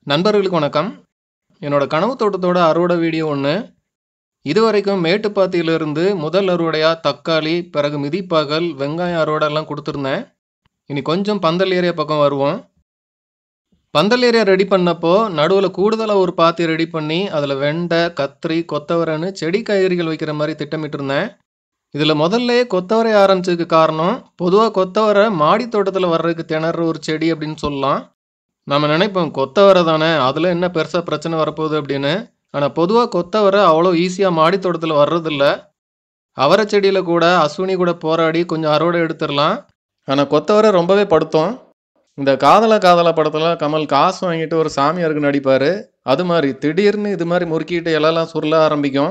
நண்பர்களுக்கு வணக்கம் என்னோட கனவு தோட்டத்தோட அறுவடை வீடியோ ஒன்று இதுவரைக்கும் மேட்டுப்பாத்தியிலிருந்து முதல் அறுவடையாக தக்காளி பிறகு மிதிப்பாகல் வெங்காயம் அறுவடை எல்லாம் கொடுத்துருந்தேன் இனி கொஞ்சம் பந்தல் ஏரியா பக்கம் வருவோம் பந்தல் ஏரியா ரெடி பண்ணப்போ நடுவில் கூடுதலாக ஒரு பாத்தி ரெடி பண்ணி அதில் வெண்டை கத்திரி கொத்தவரைன்னு செடி காய்கறிகள் வைக்கிற மாதிரி திட்டமிட்டிருந்தேன் இதில் முதல்ல கொத்தவரை ஆரம்பிச்சதுக்கு காரணம் பொதுவாக கொத்தவரை மாடி தோட்டத்தில் வர்றதுக்கு திணற ஒரு செடி அப்படின்னு சொல்லலாம் நம்ம நினைப்போம் கொத்தவரை தானே அதில் என்ன பெருசாக பிரச்சனை வரப்போகுது அப்படின்னு ஆனால் பொதுவாக கொத்தவரை அவ்வளோ ஈஸியாக மாடி தோட்டத்தில் வர்றதில்ல அவரை செடியில் கூட அஸ்வினி கூட போராடி கொஞ்சம் அறுவடை எடுத்துடலாம் ஆனால் கொத்தவரை ரொம்பவே படுத்தோம் இந்த காதல காதல படத்தில் கமல் காசு வாங்கிட்டு ஒரு சாமியாருக்கு நடிப்பார் அது மாதிரி திடீர்னு இது மாதிரி முறுக்கிட்டு இலலாம் சுருள ஆரம்பிக்கும்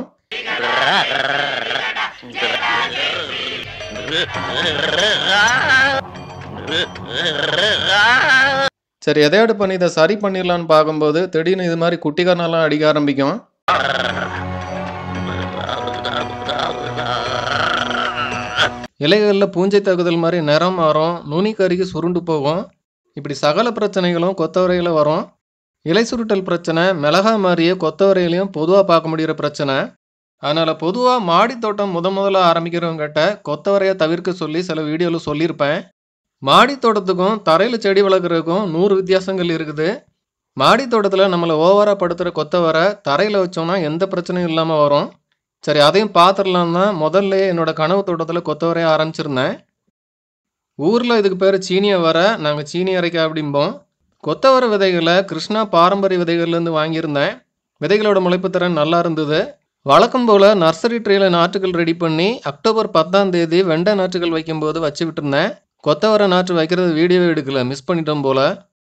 சரி எதையாடு பண்ணி இதை சரி பண்ணிடலான்னு பார்க்கும்போது திடீர்னு இது மாதிரி குட்டிக்காரனெல்லாம் அடிக்க ஆரம்பிக்கும் இலைகளில் பூஞ்சை தாக்குதல் மாதிரி நிறம் மாறும் நுனி கருகி சுருண்டு போகும் இப்படி சகல பிரச்சனைகளும் கொத்தவரையில் வரும் இலை சுருட்டல் பிரச்சனை மிளகா மாதிரியே கொத்தவரையிலையும் பொதுவாக பார்க்க முடிகிற பிரச்சனை அதனால் பொதுவாக மாடி தோட்டம் முத முதல்ல ஆரம்பிக்கிறவங்ககிட்ட கொத்தவரையை தவிர்க்க சொல்லி சில வீடியோவில் சொல்லியிருப்பேன் மாடி தோட்டத்துக்கும் தரையில் செடி வளர்க்குறதுக்கும் நூறு வித்தியாசங்கள் இருக்குது மாடி தோட்டத்தில் நம்மளை ஓவராக படுத்துகிற கொத்தவரை தரையில் வச்சோம்னா எந்த பிரச்சனையும் இல்லாமல் வரும் சரி அதையும் பார்த்துடலாம் தான் முதல்ல என்னோட கனவு தோட்டத்தில் கொத்தவரைய ஆரம்பிச்சிருந்தேன் ஊரில் இதுக்கு பேர் சீனியை வர நாங்கள் சீனி அரைக்க அப்படிம்போம் கொத்தவரை விதைகளை கிருஷ்ணா பாரம்பரிய விதைகள்லேருந்து வாங்கியிருந்தேன் விதைகளோட முளைப்பு திறன் நல்லா இருந்தது வழக்கம் போல் நர்சரி ட்ரீல நாற்றுகள் ரெடி பண்ணி அக்டோபர் பத்தாம் தேதி வெண்டை நாற்றுகள் வைக்கும்போது வச்சு விட்டுருந்தேன் கொத்தவரை நாற்று வைக்கிறது வீடியோவே எடுக்கல மிஸ் பண்ணிட்டோம் போல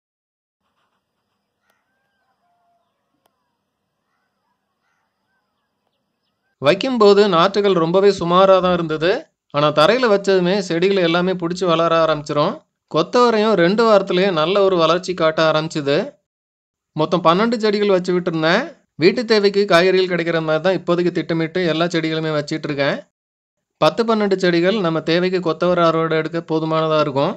வைக்கும்போது நாற்றுகள் ரொம்பவே சுமாராக தான் இருந்தது ஆனால் தரையில் வச்சதுமே செடிகள் எல்லாமே பிடிச்சி வளர ஆரம்பிச்சிரும் கொத்தவரையும் ரெண்டு வாரத்துலேயே நல்ல ஒரு வளர்ச்சி காட்ட ஆரம்பிச்சுது மொத்தம் பன்னெண்டு செடிகள் வச்சு விட்டுருந்தேன் வீட்டு தேவைக்கு காய்கறிகள் கிடைக்கிற மாதிரி தான் இப்போதைக்கு திட்டமிட்டு எல்லா செடிகளுமே வச்சிட்டு இருக்கேன் பத்து பன்னெண்டு செடிகள் நம்ம தேவைக்கு கொத்தவரை அறுவடை எடுக்க போதுமானதாக இருக்கும்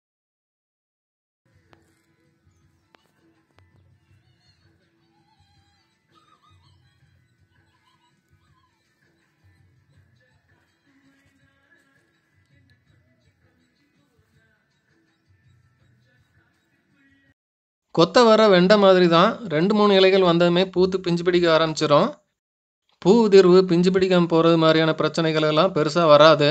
கொத்தவரை வெண்டை மாதிரி தான் ரெண்டு மூணு இலைகள் வந்ததுமே பூத்து பிஞ்சு பிடிக்க ஆரம்பிச்சிடும் பூ உதிர்வு பிஞ்சு பிடிக்காம போகிறது மாதிரியான பிரச்சனைகள் எல்லாம் பெருசாக வராது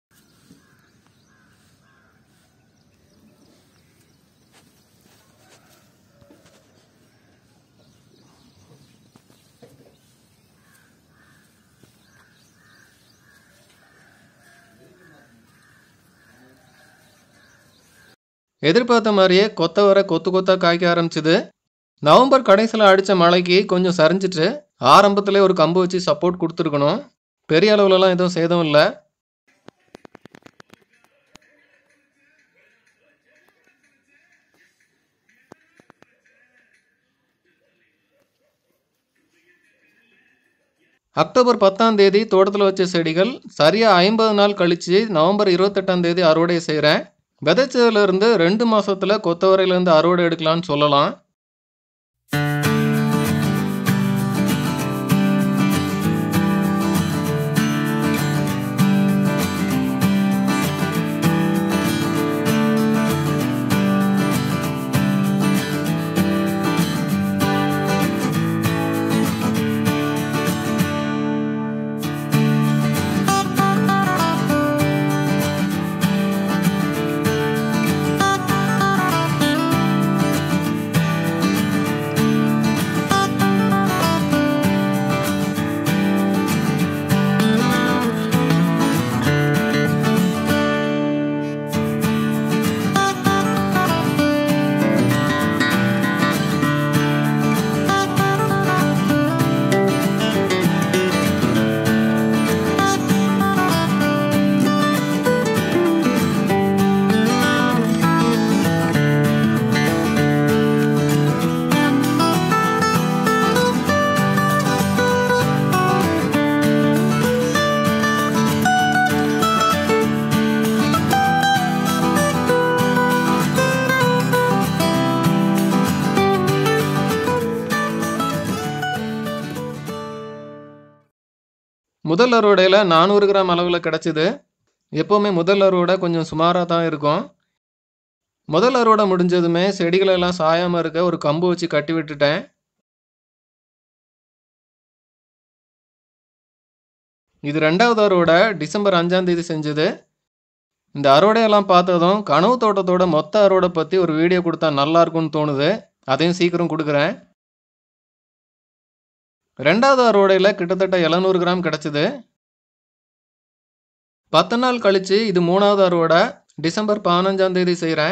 எதிர்பார்த்த மாதிரியே கொத்தவரை கொத்து கொத்தா காய்க்க ஆரம்பிச்சுது நவம்பர் கடைசியில் அடித்த மழைக்கு கொஞ்சம் சரிஞ்சிட்டு ஆரம்பத்திலே ஒரு கம்பு வச்சு சப்போர்ட் கொடுத்துருக்கணும் பெரிய அளவுலலாம் எதுவும் சேதம் இல்லை அக்டோபர் பத்தாம் தேதி தோட்டத்தில் வச்ச செடிகள் சரியாக ஐம்பது நாள் கழித்து நவம்பர் இருபத்தெட்டாம் தேதி அறுவடை செய்கிறேன் விதைச்சதுலேருந்து ரெண்டு மாதத்தில் கொத்தவரையிலேருந்து அறுவடை எடுக்கலாம்னு சொல்லலாம் முதல் அறுவடையில் நானூறு கிராம் அளவில் கிடச்சிது எப்போவுமே முதல் அறுவடை கொஞ்சம் சுமாராக தான் இருக்கும் முதல் அறுவடை முடிஞ்சதுமே செடிகளெல்லாம் சாயாமல் இருக்க ஒரு கம்பு வச்சு கட்டி விட்டுட்டேன் இது ரெண்டாவது அறுவடை டிசம்பர் அஞ்சாம் தேதி செஞ்சது இந்த அறுவடையெல்லாம் பார்த்ததும் கனவு தோட்டத்தோட மொத்த அறுவடை பற்றி ஒரு வீடியோ கொடுத்தா நல்லா இருக்கும்னு தோணுது அதையும் சீக்கிரம் கொடுக்குறேன் ரெண்டாவது அறுவடையில் கிட்டத்தட்ட எழுநூறு கிராம் கிடச்சிது பத்து நாள் கழிச்சு இது மூணாவது அறுவடை டிசம்பர் பதினஞ்சாம் தேதி செய்கிறேன்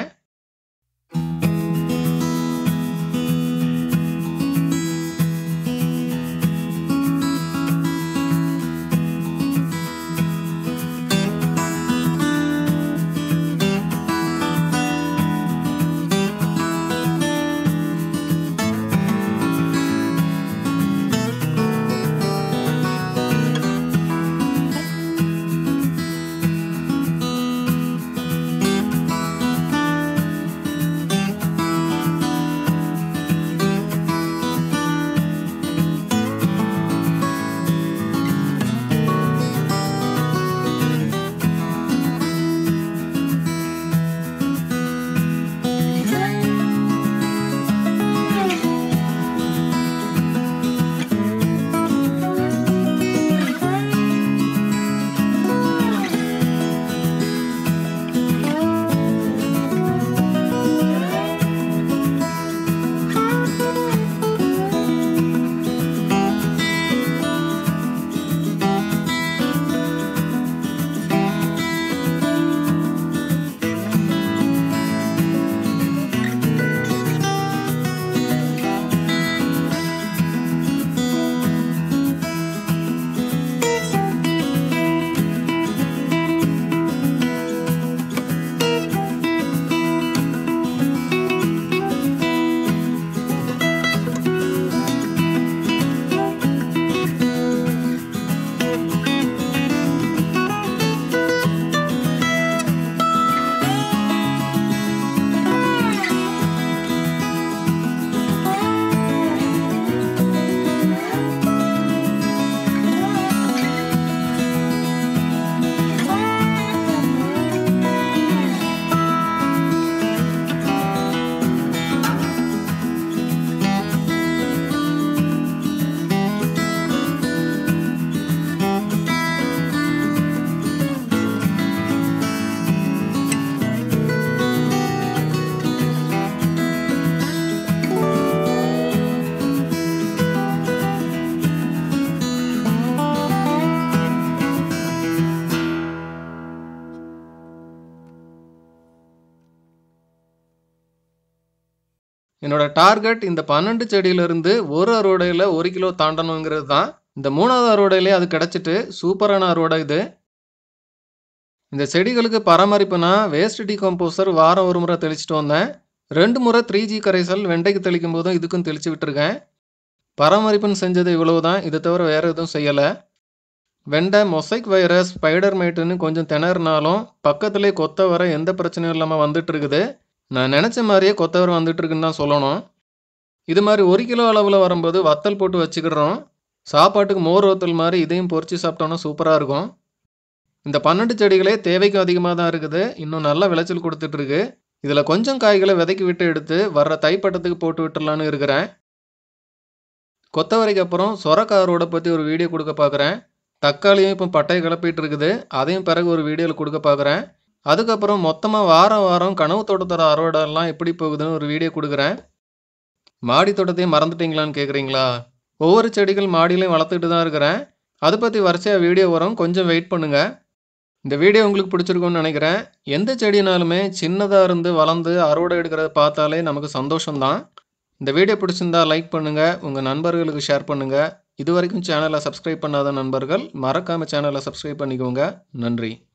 என்னோட டார்கெட் இந்த பன்னெண்டு செடியிலிருந்து ஒரு அறுவடையில் ஒரு கிலோ தாண்டணுங்கிறது தான் இந்த மூணாவது அறுவடையிலே அது கிடச்சிட்டு சூப்பரான அறுவடை இது இந்த செடிகளுக்கு பராமரிப்புனா வேஸ்ட் டீகம்போசர் வாரம் ஒரு முறை தெளிச்சிட்டு வந்தேன் ரெண்டு முறை த்ரீ ஜி கரைசல் வெண்டைக்கு தெளிக்கும் போதும் இதுக்கும் தெளிச்சு விட்டுருக்கேன் பராமரிப்புன்னு செஞ்சது இவ்வளவு தான் இதை தவிர வேறு எதுவும் செய்யலை வெண்டை மொசைக் வைரஸ் ஸ்பைடர் மைட்டுன்னு கொஞ்சம் திணறினாலும் பக்கத்துலேயே கொத்த வர எந்த பிரச்சனையும் இல்லாமல் வந்துட்டு இருக்குது நான் நினச்ச மாதிரியே கொத்தவரை வந்துட்டு இருக்குன்னு தான் சொல்லணும் இது மாதிரி ஒரு கிலோ அளவில் வரும்போது வத்தல் போட்டு வச்சுக்கிறோம் சாப்பாட்டுக்கு மோர் வத்தல் மாதிரி இதையும் பொரிச்சு சாப்பிட்டோன்னா சூப்பராக இருக்கும் இந்த பன்னெண்டு செடிகளே தேவைக்கு அதிகமாக தான் இருக்குது இன்னும் நல்ல விளைச்சல் கொடுத்துட்டு இருக்கு இதில் கொஞ்சம் காய்களை விதைக்கி விட்டு எடுத்து வர்ற தைப்பட்டத்துக்கு போட்டு விட்டுறலான்னு இருக்கிறேன் கொத்தவரைக்கு அப்புறம் சொரக்காரோட பற்றி ஒரு வீடியோ கொடுக்க பார்க்குறேன் தக்காளியும் இப்போ பட்டையை கிளப்பிட்டு இருக்குது அதையும் பிறகு ஒரு வீடியோவில் கொடுக்க பார்க்குறேன் அதுக்கப்புறம் மொத்தமாக வாரம் வாரம் கனவு தோட்டத்தோட அறுவடைலாம் எப்படி போகுதுன்னு ஒரு வீடியோ கொடுக்குறேன் மாடி தோட்டத்தையும் மறந்துட்டீங்களான்னு கேட்குறீங்களா ஒவ்வொரு செடிகள் மாடியிலையும் வளர்த்துட்டு தான் இருக்கிறேன் அதை பற்றி வரிசையாக வீடியோ வரும் கொஞ்சம் வெயிட் பண்ணுங்கள் இந்த வீடியோ உங்களுக்கு பிடிச்சிருக்கும்னு நினைக்கிறேன் எந்த செடினாலுமே சின்னதாக இருந்து வளர்ந்து அறுவடை எடுக்கிறத பார்த்தாலே நமக்கு சந்தோஷம்தான் இந்த வீடியோ பிடிச்சிருந்தா லைக் பண்ணுங்கள் உங்கள் நண்பர்களுக்கு ஷேர் பண்ணுங்கள் இது வரைக்கும் சேனலை சப்ஸ்கிரைப் பண்ணாத நண்பர்கள் மறக்காமல் சேனலை சப்ஸ்கிரைப் பண்ணிக்கோங்க நன்றி